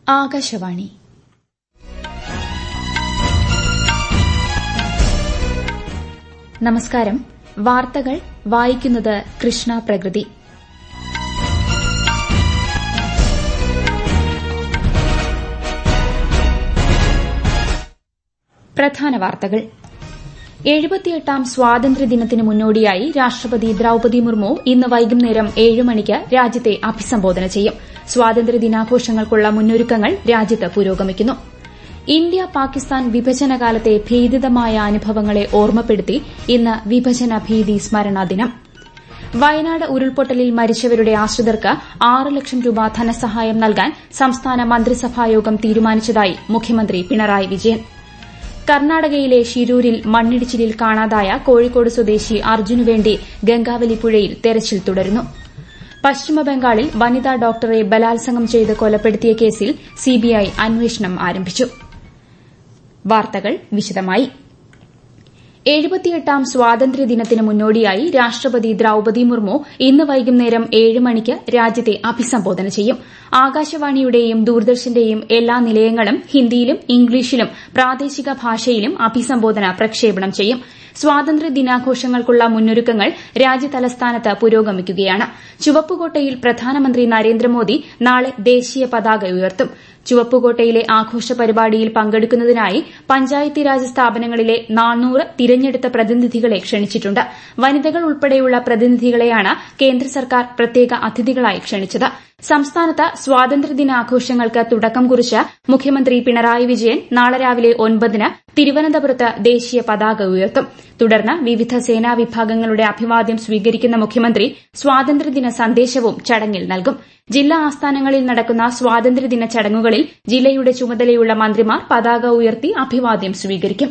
ആകാശവാണി നമസ്കാരം വാർത്തകൾ വായിക്കുന്നത് കൃഷ്ണ പ്രകൃതി പ്രധാന വാർത്തകൾ എഴുപത്തിയെട്ടാം സ്വാതന്ത്ര്യദിനത്തിന് മുന്നോടിയായി രാഷ്ട്രപതി ദ്രൌപതി മുർമു ഇന്ന് വൈകുന്നേരം ഏഴ് മണിക്ക് രാജ്യത്തെ അഭിസംബോധന ചെയ്യും സ്വാതന്ത്ര്യദിനാഘോഷങ്ങൾക്കുള്ള മുന്നൊരുക്കങ്ങൾ രാജ്യത്ത് പുരോഗമിക്കുന്നു ഇന്ത്യ പാകിസ്ഥാൻ വിഭജനകാലത്തെ ഭീതിതമായ അനുഭവങ്ങളെ ഓർമ്മപ്പെടുത്തി ഇന്ന് വിഭജന ഭീതി സ്മരണാ ദിനം വയനാട് ഉരുൾപൊട്ടലിൽ മരിച്ചവരുടെ ആശ്രിതർക്ക് ആറ് ലക്ഷം രൂപ ധനസഹായം നൽകാൻ സംസ്ഥാന മന്ത്രിസഭായോഗം തീരുമാനിച്ചതായി മുഖ്യമന്ത്രി പിണറായി വിജയൻ കർണാടകയിലെ ഷിരൂരിൽ മണ്ണിടിച്ചിലിൽ കാണാതായ കോഴിക്കോട് സ്വദേശി അർജുനുവേണ്ടി ഗംഗാവലി പുഴയിൽ തെരച്ചിൽ തുടരുന്നു പശ്ചിമബംഗാളിൽ വനിതാ ഡോക്ടറെ ബലാത്സംഗം ചെയ്ത് കൊലപ്പെടുത്തിയ കേസിൽ സിബിഐ അന്വേഷണം ആരംഭിച്ചു വാർത്തകൾ വിശദമായി എഴുപത്തിയെട്ടാം സ്വാതന്ത്ര്യദിനത്തിന് മുന്നോടിയായി രാഷ്ട്രപതി ദ്രൌപതി മുർമു ഇന്ന് വൈകുന്നേരം ഏഴ് മണിക്ക് രാജ്യത്തെ അഭിസംബോധന ചെയ്യും ആകാശവാണിയുടെയും ദൂരദർശന്റെയും എല്ലാ നിലയങ്ങളും ഹിന്ദിയിലും ഇംഗ്ലീഷിലും പ്രാദേശിക ഭാഷയിലും അഭിസംബോധന പ്രക്ഷേപണം ചെയ്യും സ്വാതന്ത്ര്യ ദിനാഘോഷങ്ങൾക്കുള്ള മുന്നൊരുക്കങ്ങൾ രാജ്യതലസ്ഥാനത്ത് പുരോഗമിക്കുകയാണ് ചുവപ്പുകോട്ടയിൽ പ്രധാനമന്ത്രി നരേന്ദ്രമോദി നാളെ ദേശീയ പതാക ഉയർത്തും ചുവപ്പുകോട്ടയിലെ ആഘോഷ പരിപാടിയിൽ പങ്കെടുക്കുന്നതിനായി പഞ്ചായത്തി രാജ് സ്ഥാപനങ്ങളിലെ നാനൂറ് തിരഞ്ഞെടുത്ത പ്രതിനിധികളെ ക്ഷണിച്ചിട്ടുണ്ട് വനിതകൾ ഉൾപ്പെടെയുള്ള പ്രതിനിധികളെയാണ് കേന്ദ്ര സർക്കാർ പ്രത്യേക അതിഥികളായി ക്ഷണിച്ചത് സംസ്ഥാനത്ത് സ്വാതന്ത്ര്യദിനാഘോഷങ്ങൾക്ക് തുടക്കം കുറിച്ച് മുഖ്യമന്ത്രി പിണറായി വിജയൻ നാളെ രാവിലെ ഒൻപതിന് തിരുവനന്തപുരത്ത് ദേശീയ പതാക ഉയർത്തും തുടർന്ന് വിവിധ സേനാ വിഭാഗങ്ങളുടെ അഭിവാദ്യം സ്വീകരിക്കുന്ന മുഖ്യമന്ത്രി സ്വാതന്ത്ര്യദിന സന്ദേശവും ചടങ്ങിൽ നൽകും ജില്ലാ ആസ്ഥാനങ്ങളിൽ നടക്കുന്ന സ്വാതന്ത്ര്യദിന ചടങ്ങുകളിൽ ജില്ലയുടെ ചുമതലയുള്ള മന്ത്രിമാർ പതാക ഉയർത്തി അഭിവാദ്യം സ്വീകരിക്കും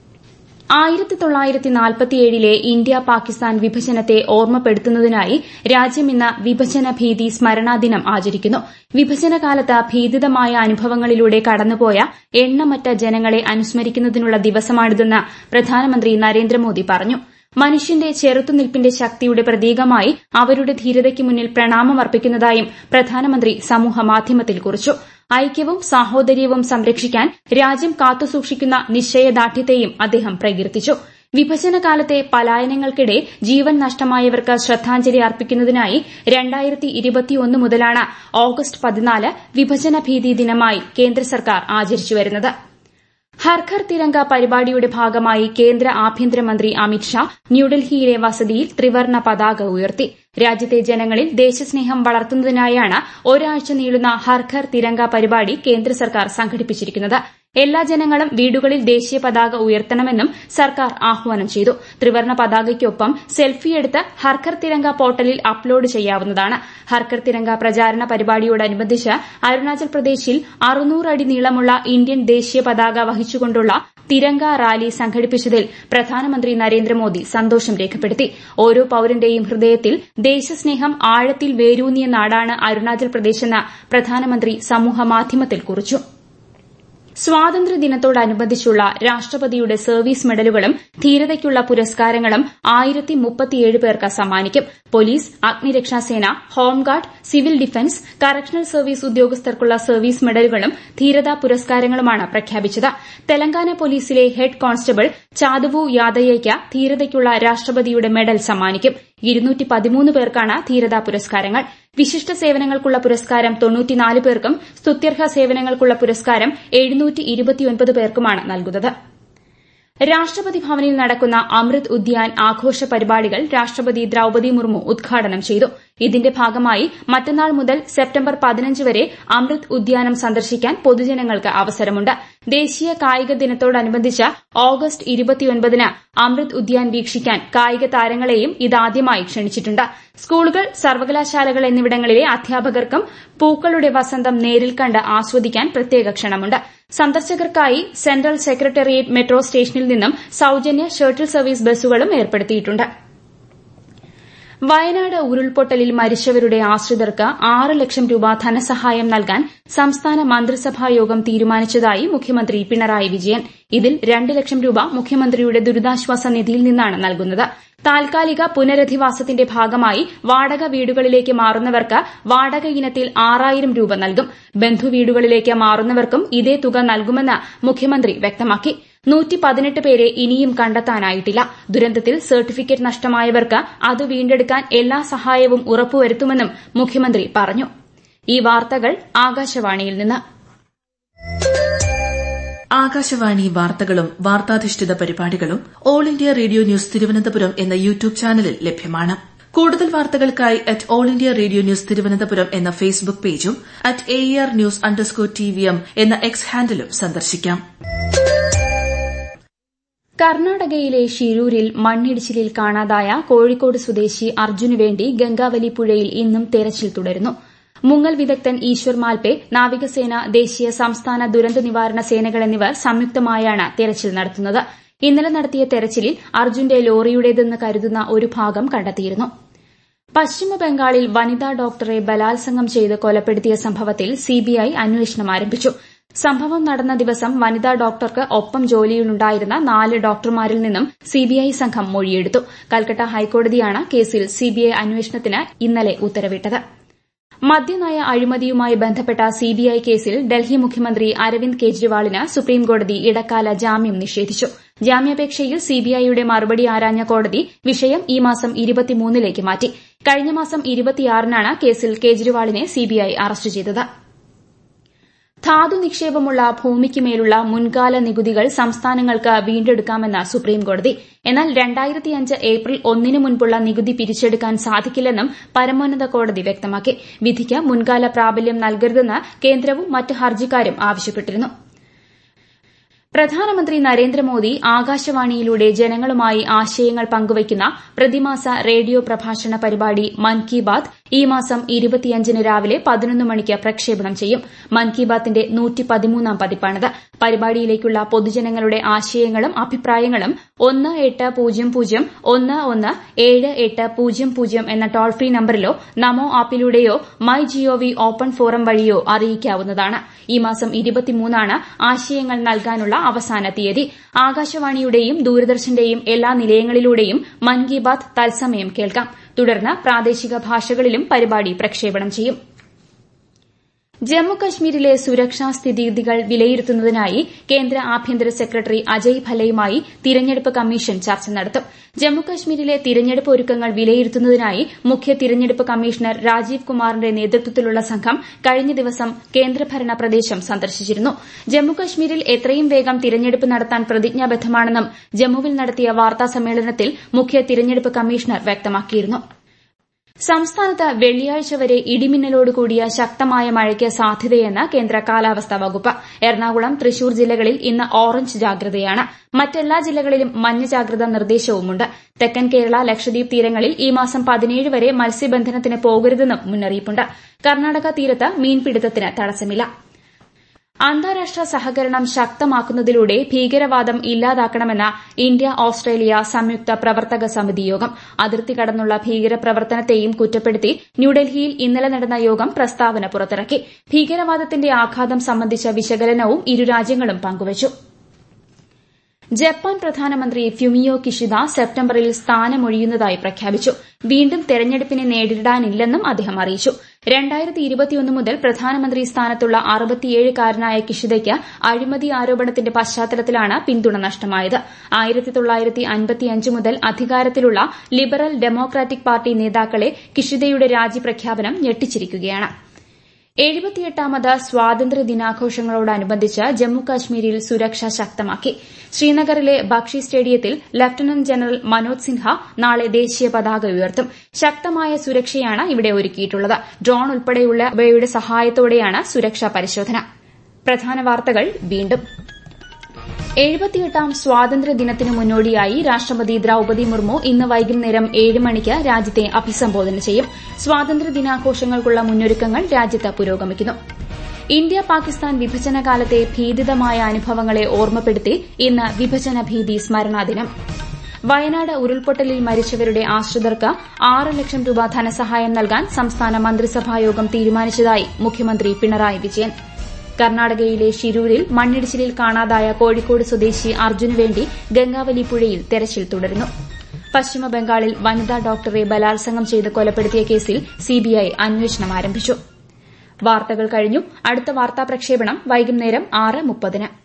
ആയിരത്തി തൊള്ളായിരത്തി നാൽപ്പത്തിയേഴിലെ ഇന്ത്യ പാകിസ്ഥാൻ വിഭജനത്തെ ഓർമ്മപ്പെടുത്തുന്നതിനായി രാജ്യം ഇന്ന് വിഭജന ഭീതി സ്മരണാ ദിനം ആചരിക്കുന്നു വിഭജനകാലത്ത് ഭീതിതമായ അനുഭവങ്ങളിലൂടെ കടന്നുപോയ എണ്ണമറ്റ ജനങ്ങളെ അനുസ്മരിക്കുന്നതിനുള്ള ദിവസമാണിതെന്ന് പ്രധാനമന്ത്രി നരേന്ദ്രമോദി പറഞ്ഞു മനുഷ്യന്റെ ചെറുത്തുനിൽപ്പിന്റെ ശക്തിയുടെ പ്രതീകമായി അവരുടെ ധീരതയ്ക്ക് മുന്നിൽ പ്രണാമമർപ്പിക്കുന്നതായും പ്രധാനമന്ത്രി സമൂഹമാധ്യമത്തിൽ കുറിച്ചു ഐക്യവും സാഹോദര്യവും സംരക്ഷിക്കാൻ രാജ്യം കാത്തുസൂക്ഷിക്കുന്ന നിശ്ചയദാർഢ്യത്തെയും അദ്ദേഹം പ്രകീർത്തിച്ചു വിഭജനകാലത്തെ പലായനങ്ങൾക്കിടെ ജീവൻ നഷ്ടമായവർക്ക് ശ്രദ്ധാഞ്ജലി അർപ്പിക്കുന്നതിനായി രണ്ടായിരത്തി ഇരുപത്തിയൊന്ന് മുതലാണ് ഓഗസ്റ്റ് പതിനാല് വിഭജന ഭീതി ദിനമായി കേന്ദ്ര സർക്കാർ ആചരിച്ചുവരുന്നത് ഹർ ഘർ തിരങ്ക പരിപാടിയുടെ ഭാഗമായി കേന്ദ്ര ആഭ്യന്തരമന്ത്രി അമിത്ഷാ ന്യൂഡൽഹിയിലെ വസതിയിൽ ത്രിവർണ്ണ പതാക ഉയർത്തി രാജ്യത്തെ ജനങ്ങളിൽ ദേശസ്നേഹം വളർത്തുന്നതിനായാണ് ഒരാഴ്ച നീളുന്ന ഹർ ഘർ തിരങ്ക പരിപാടി കേന്ദ്ര സർക്കാർ സംഘടിപ്പിച്ചിരിക്കുന്നത് എല്ലാ ജനങ്ങളും വീടുകളിൽ ദേശീയ പതാക ഉയർത്തണമെന്നും സർക്കാർ ആഹ്വാനം ചെയ്തു ത്രിവർണ്ണ പതാകയ്ക്കൊപ്പം സെൽഫിയെടുത്ത് ഹർഘർ തിരങ്ക പോർട്ടലിൽ അപ്ലോഡ് ചെയ്യാവുന്നതാണ് ഹർഘർ തിരങ്ക പ്രചാരണ പരിപാടിയോടനുബന്ധിച്ച് അരുണാചൽ പ്രദേശിൽ അറുന്നൂറ് അടി നീളമുള്ള ഇന്ത്യൻ ദേശീയ പതാക വഹിച്ചുകൊണ്ടുള്ള തിരങ്ക റാലി സംഘടിപ്പിച്ചതിൽ പ്രധാനമന്ത്രി നരേന്ദ്രമോദി സന്തോഷം രേഖപ്പെടുത്തി ഓരോ പൌരന്റെയും ഹൃദയത്തിൽ ദേശസ്നേഹം ആഴത്തിൽ വേരൂന്നിയ നാടാണ് അരുണാചൽ പ്രദേശെന്ന് പ്രധാനമന്ത്രി സമൂഹമാധ്യമത്തിൽ കുറിച്ചു സ്വാതന്ത്ര്യദിനത്തോടനുബന്ധിച്ചുള്ള രാഷ്ട്രപതിയുടെ സർവീസ് മെഡലുകളും ധീരതയ്ക്കുള്ള പുരസ്കാരങ്ങളും ആയിരത്തി മുപ്പത്തിയേഴ് പേർക്ക് സമ്മാനിക്കും പോലീസ് അഗ്നിരക്ഷാസേന home guard civil defence correctional service ഉദ്യോഗസ്ഥർക്കുള്ള സർവീസ് മെഡലുകളും ധീരതാ പുരസ്കാരങ്ങളുമാണ് പ്രഖ്യാപിച്ചത് തെലങ്കാന പോലീസിലെ ഹെഡ് കോൺസ്റ്റബിൾ ചാദവു യാദയ്യയ്ക്ക് ധീരതയ്ക്കുള്ള രാഷ്ട്രപതിയുടെ മെഡൽ സമ്മാനിക്കും ഇരുന്നൂറ്റി പതിമൂന്ന് പേർക്കാണ് ധീരതാ പുരസ്കാരങ്ങൾ വിശിഷ്ട സേവനങ്ങൾക്കുള്ള പുരസ്കാരം തൊണ്ണൂറ്റിനാല് പേർക്കും സ്തുത്യർഹ സേവനങ്ങൾക്കുള്ള പുരസ്കാരം എഴുന്നൂറ്റി ഇരുപത്തിയൊൻപത് പേർക്കുമാണ് നൽകുന്നത് രാഷ്ട്രപതി ഭവനിൽ നടക്കുന്ന അമൃത് ഉദ്യാൻ ആഘോഷ പരിപാടികൾ രാഷ്ട്രപതി ദ്രൌപതി മുർമു ഉദ്ഘാടനം ചെയ്തു ഇതിന്റെ ഭാഗമായി മറ്റന്നാൾ മുതൽ സെപ്റ്റംബർ പതിനഞ്ച് വരെ അമൃത് ഉദ്യാനം സന്ദർശിക്കാൻ പൊതുജനങ്ങൾക്ക് അവസരമുണ്ട് ദേശീയ കായിക ദിനത്തോടനുബന്ധിച്ച് ഓഗസ്റ്റ് ഇരുപത്തിയൊൻപതിന് അമൃത് ഉദ്യാൻ വീക്ഷിക്കാൻ കായിക താരങ്ങളെയും ഇതാദ്യമായി ക്ഷണിച്ചിട്ടുണ്ട് സ്കൂളുകൾ സർവകലാശാലകൾ എന്നിവിടങ്ങളിലെ അധ്യാപകർക്കും പൂക്കളുടെ വസന്തം നേരിൽ കണ്ട് ആസ്വദിക്കാൻ പ്രത്യേക ക്ഷണമുണ്ട് സന്ദർശകർക്കായി സെൻട്രൽ സെക്രട്ടേറിയറ്റ് മെട്രോ സ്റ്റേഷനിൽ നിന്നും സൌജന്യ ഷട്ടിൽ സർവീസ് ബസ്സുകളും ഏർപ്പെടുത്തിയിട്ടുണ്ട് വയനാട് ഉരുൾപൊട്ടലിൽ മരിച്ചവരുടെ ആശ്രിതർക്ക് ആറ് ലക്ഷം രൂപ ധനസഹായം നൽകാൻ സംസ്ഥാന മന്ത്രിസഭാ യോഗം തീരുമാനിച്ചതായി മുഖ്യമന്ത്രി പിണറായി വിജയൻ ഇതിൽ രണ്ട് ലക്ഷം രൂപ മുഖ്യമന്ത്രിയുടെ ദുരിതാശ്വാസ നിധിയിൽ നിന്നാണ് നൽകുന്നത് താൽക്കാലിക പുനരധിവാസത്തിന്റെ ഭാഗമായി വാടക വീടുകളിലേക്ക് മാറുന്നവർക്ക് വാടക ഇനത്തിൽ ആറായിരം രൂപ നൽകും ബന്ധുവീടുകളിലേക്ക് മാറുന്നവർക്കും ഇതേ തുക നൽകുമെന്ന് മുഖ്യമന്ത്രി വ്യക്തമാക്കി പേരെ ഇനിയും കണ്ടെത്താനായിട്ടില്ല ദുരന്തത്തിൽ സർട്ടിഫിക്കറ്റ് നഷ്ടമായവർക്ക് അത് വീണ്ടെടുക്കാൻ എല്ലാ സഹായവും ഉറപ്പുവരുത്തുമെന്നും മുഖ്യമന്ത്രി പറഞ്ഞു ഈ വാർത്തകൾ ആകാശവാണിയിൽ നിന്ന് ആകാശവാണി വാർത്തകളും വാർത്താധിഷ്ഠിത പരിപാടികളും all India radio news Thiruvananthapuram എന്ന യൂട്യൂബ് ചാനലിൽ ലഭ്യമാണ് കൂടുതൽ വാർത്തകൾക്കായി at all India radio news Thiruvananthapuram എന്ന ഫേസ്ബുക്ക് പേജും at A R news underscore T V M എന്ന എക്സ് ഹാൻഡിലും സന്ദർശിക്കാം കർണാടകയിലെ ഷിരൂരിൽ മണ്ണിടിച്ചിലിൽ കാണാതായ കോഴിക്കോട് സ്വദേശി അർജുനു വേണ്ടി ഗംഗാവലി പുഴയിൽ ഇന്നും തെരച്ചിൽ തുടരുന്നു മുങ്ങൽ വിദഗ്ധൻ ഈശ്വർ മാൽപെ നാവികസേന ദേശീയ സംസ്ഥാന ദുരന്ത നിവാരണ സേനകൾ എന്നിവർ സംയുക്തമായാണ് തെരച്ചിൽ നടത്തുന്നത് ഇന്നലെ നടത്തിയ തെരച്ചിലിൽ അർജുന്റെ ലോറിയുടേതെന്ന് കരുതുന്ന ഒരു ഭാഗം കണ്ടെത്തിയിരുന്നു പശ്ചിമബംഗാളിൽ വനിതാ ഡോക്ടറെ ബലാത്സംഗം ചെയ്ത് കൊലപ്പെടുത്തിയ സംഭവത്തിൽ സിബിഐ അന്വേഷണം ആരംഭിച്ചു സംഭവം നടന്ന ദിവസം വനിതാ ഡോക്ടർക്ക് ഒപ്പം ജോലിയിലുണ്ടായിരുന്ന നാല് ഡോക്ടർമാരിൽ നിന്നും സിബിഐ സംഘം മൊഴിയെടുത്തു കൽക്കട്ട ഹൈക്കോടതിയാണ് കേസിൽ സിബിഐ അന്വേഷണത്തിന് ഇന്നലെ ഉത്തരവിട്ടത് മദ്യനയ അഴിമതിയുമായി ബന്ധപ്പെട്ട സിബിഐ കേസിൽ ഡൽഹി മുഖ്യമന്ത്രി അരവിന്ദ് കെജ്രിവാളിന് സുപ്രീംകോടതി ഇടക്കാല ജാമ്യം നിഷേധിച്ചു ജാമ്യാപേക്ഷയിൽ സിബിഐയുടെ മറുപടി ആരാഞ്ഞ കോടതി വിഷയം ഈ മാസം ലേക്ക് മാറ്റി കഴിഞ്ഞ മാസം ഇരുപത്തിയാറിനാണ് കേസിൽ കേജ്രിവാളിനെ സിബിഐ അറസ്റ്റ് ചെയ്തത് ധാതു നിക്ഷേപമുള്ള ഭൂമിക്ക് മേലുള്ള മുൻകാല നികുതികൾ സംസ്ഥാനങ്ങൾക്ക് വീണ്ടെടുക്കാമെന്ന് സുപ്രീംകോടതി എന്നാൽ ഏപ്രിൽ ഒന്നിന് മുൻപുള്ള നികുതി പിരിച്ചെടുക്കാൻ സാധിക്കില്ലെന്നും പരമോന്നത കോടതി വ്യക്തമാക്കി വിധിക്ക് മുൻകാല പ്രാബല്യം നൽകരുതെന്ന് കേന്ദ്രവും മറ്റ് ഹർജിക്കാരും ആവശ്യപ്പെട്ടിരുന്നു പ്രധാനമന്ത്രി നരേന്ദ്രമോദി ആകാശവാണിയിലൂടെ ജനങ്ങളുമായി ആശയങ്ങൾ പങ്കുവയ്ക്കുന്ന പ്രതിമാസ റേഡിയോ പ്രഭാഷണ പരിപാടി മൻ കി ബാത് ഈ മാസം ഇരുപത്തിയഞ്ചിന് രാവിലെ പതിനൊന്ന് മണിക്ക് പ്രക്ഷേപണം ചെയ്യും മൻ കി ബാത്തിന്റെ നൂറ്റിപ്പതിമൂന്നാം പതിപ്പാണിത് പരിപാടിയിലേക്കുള്ള പൊതുജനങ്ങളുടെ ആശയങ്ങളും അഭിപ്രായങ്ങളും ഒന്ന് എട്ട് പൂജ്യം പൂജ്യം ഒന്ന് ഒന്ന് ഏഴ് എട്ട് പൂജ്യം പൂജ്യം എന്ന ടോൾ ഫ്രീ നമ്പറിലോ നമോ ആപ്പിലൂടെയോ മൈ ജിഒവി ഓപ്പൺ ഫോറം വഴിയോ അറിയിക്കാവുന്നതാണ് ഈ മാസം ഇരുപത്തിമൂന്നാണ് ആശയങ്ങൾ നൽകാനുള്ള അവസാന തീയതി ആകാശവാണിയുടെയും ദൂരദർശന്റെയും എല്ലാ നിലയങ്ങളിലൂടെയും മൻ കി ബാത് തത്സമയം കേൾക്കാം തുടർന്ന് പ്രാദേശിക ഭാഷകളിലും പരിപാടി പ്രക്ഷേപണം ചെയ്യും ജമ്മുകശ്മീരിലെ സുരക്ഷാ സ്ഥിതിഗതികൾ വിലയിരുത്തുന്നതിനായി കേന്ദ്ര ആഭ്യന്തര സെക്രട്ടറി അജയ് ഭല്ലയുമായി തിരഞ്ഞെടുപ്പ് കമ്മീഷൻ ചർച്ച നടത്തും ജമ്മുകശ്മീരിലെ തിരഞ്ഞെടുപ്പ് ഒരുക്കങ്ങൾ വിലയിരുത്തുന്നതിനായി മുഖ്യ തിരഞ്ഞെടുപ്പ് കമ്മീഷണർ രാജീവ് കുമാറിന്റെ നേതൃത്വത്തിലുള്ള സംഘം കഴിഞ്ഞ ദിവസം കേന്ദ്രഭരണ പ്രദേശം സന്ദർശിച്ചിരുന്നു ജമ്മുകശ്മീരിൽ എത്രയും വേഗം തിരഞ്ഞെടുപ്പ് നടത്താൻ പ്രതിജ്ഞാബദ്ധമാണെന്നും ജമ്മുവിൽ നടത്തിയ വാർത്താ സമ്മേളനത്തിൽ മുഖ്യ തിരഞ്ഞെടുപ്പ് കമ്മീഷണർ വ്യക്തമാക്കിയിരുന്നു സംസ്ഥാനത്ത് വെള്ളിയാഴ്ച വരെ ഇടിമിന്നലോട് കൂടിയ ശക്തമായ മഴയ്ക്ക് സാധ്യതയെന്ന് കേന്ദ്ര കാലാവസ്ഥാ വകുപ്പ് എറണാകുളം തൃശൂർ ജില്ലകളിൽ ഇന്ന് ഓറഞ്ച് ജാഗ്രതയാണ് മറ്റെല്ലാ ജില്ലകളിലും മഞ്ഞ ജാഗ്രതാ നിർദ്ദേശവുമുണ്ട് തെക്കൻ കേരള ലക്ഷദ്വീപ് തീരങ്ങളിൽ ഈ മാസം പതിനേഴ് വരെ മത്സ്യബന്ധനത്തിന് പോകരുതെന്നും മുന്നറിയിപ്പുണ്ട് കർണാടക തീരത്ത് മീൻപിടുത്തത്തിന് തടസ്സമില്ല അന്താരാഷ്ട്ര സഹകരണം ശക്തമാക്കുന്നതിലൂടെ ഭീകരവാദം ഇല്ലാതാക്കണമെന്ന ഇന്ത്യ ഓസ്ട്രേലിയ സംയുക്ത പ്രവർത്തക സമിതി യോഗം അതിർത്തി കടന്നുള്ള ഭീകരപ്രവർത്തനത്തെയും കുറ്റപ്പെടുത്തി ന്യൂഡൽഹിയിൽ ഇന്നലെ നടന്ന യോഗം പ്രസ്താവന പുറത്തിറക്കി ഭീകരവാദത്തിന്റെ ആഘാതം സംബന്ധിച്ച വിശകലനവും ഇരു രാജ്യങ്ങളും പങ്കുവച്ചു ജപ്പാൻ പ്രധാനമന്ത്രി ഫ്യുമിയോ കിഷിദ സെപ്റ്റംബറിൽ സ്ഥാനമൊഴിയുന്നതായി പ്രഖ്യാപിച്ചു വീണ്ടും തെരഞ്ഞെടുപ്പിനെ നേരിടാനില്ലെന്നും അദ്ദേഹം അറിയിച്ചു മുതൽ പ്രധാനമന്ത്രി സ്ഥാനത്തുള്ള അറുപത്തിയേഴുകാരനായ കിഷിദയ്ക്ക് അഴിമതി ആരോപണത്തിന്റെ പശ്ചാത്തലത്തിലാണ് പിന്തുണ നഷ്ടമായത് മുതൽ അധികാരത്തിലുള്ള ലിബറൽ ഡെമോക്രാറ്റിക് പാർട്ടി നേതാക്കളെ കിഷിദയുടെ രാജി പ്രഖ്യാപനം ഞെട്ടിച്ചിരിക്കുകയാണ് എഴുപത്തിയെട്ടാമത് സ്വാതന്ത്ര്യ ദിനാഘോഷങ്ങളോടനുബന്ധിച്ച് ജമ്മുകാശ്മീരിൽ സുരക്ഷ ശക്തമാക്കി ശ്രീനഗറിലെ ബക്ഷി സ്റ്റേഡിയത്തിൽ ലഫ്റ്റനന്റ് ജനറൽ മനോജ് സിൻഹ നാളെ ദേശീയ പതാക ഉയർത്തും ശക്തമായ സുരക്ഷയാണ് ഇവിടെ ഒരുക്കിയിട്ടുള്ളത് ഡ്രോൺ ഉൾപ്പെടെയുള്ളവയുടെ സഹായത്തോടെയാണ് സുരക്ഷാ പരിശോധന പ്രധാന വാർത്തകൾ വീണ്ടും എഴുപത്തിയെട്ടാം സ്വാതന്ത്ര്യ ദിനത്തിന് മുന്നോടിയായി രാഷ്ട്രപതി ദ്രൌപതി മുർമു ഇന്ന് വൈകുന്നേരം ഏഴ് മണിക്ക് രാജ്യത്തെ അഭിസംബോധന ചെയ്യും സ്വാതന്ത്ര്യ ദിനാഘോഷങ്ങൾക്കുള്ള മുന്നൊരുക്കങ്ങൾ രാജ്യത്ത് പുരോഗമിക്കുന്നു ഇന്ത്യ പാകിസ്ഥാൻ വിഭജനകാലത്തെ ഭീതിതമായ അനുഭവങ്ങളെ ഓർമ്മപ്പെടുത്തി ഇന്ന് വിഭജന ഭീതി സ്മരണാ ദിനം വയനാട് ഉരുൾപൊട്ടലിൽ മരിച്ചവരുടെ ആശ്രിതർക്ക് ആറ് ലക്ഷം രൂപ ധനസഹായം നൽകാൻ സംസ്ഥാന മന്ത്രിസഭായോഗം തീരുമാനിച്ചതായി മുഖ്യമന്ത്രി പിണറായി വിജയൻ കർണാടകയിലെ ഷിരൂരിൽ മണ്ണിടിച്ചിലിൽ കാണാതായ കോഴിക്കോട് സ്വദേശി അർജുനു വേണ്ടി ഗംഗാവലി പുഴയിൽ തെരച്ചിൽ തുടരുന്നു പശ്ചിമബംഗാളിൽ വനിതാ ഡോക്ടറെ ബലാത്സംഗം ചെയ്ത് കൊലപ്പെടുത്തിയ കേസിൽ സിബിഐ അന്വേഷണം ആരംഭിച്ചു വാർത്തകൾ കഴിഞ്ഞു അടുത്ത വാർത്താ പ്രക്ഷേപണം വൈകുന്നേരം ആറ് മുപ്പതിന്